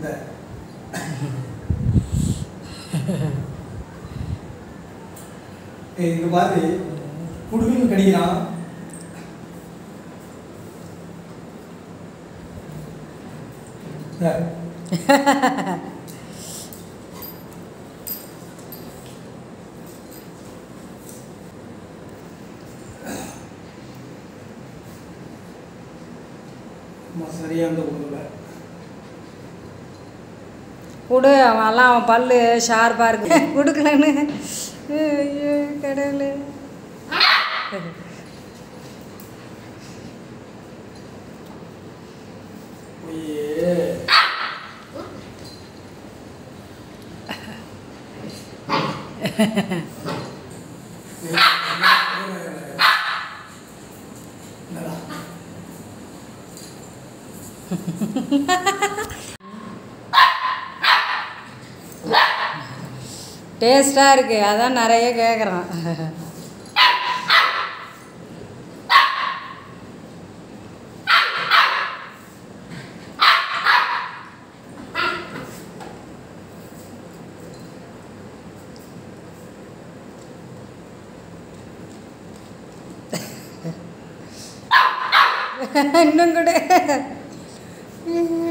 இந்த ஏய், இங்க பாரு குடுமின்னு கடிக்கிறான் இந்த. அம்மா சரியா இருந்த கொடுக்கல கொடு அவன்லாம் அவன் பல்லு ஷார்ப்பாக இருக்கு கொடுக்கலன்னு ஐயோ கடவுளே ஒய்யே என்னடா? டேஸ்ட்டாக இருக்கு அதான் நிறைய கேட்குறான் இன்னும் கூட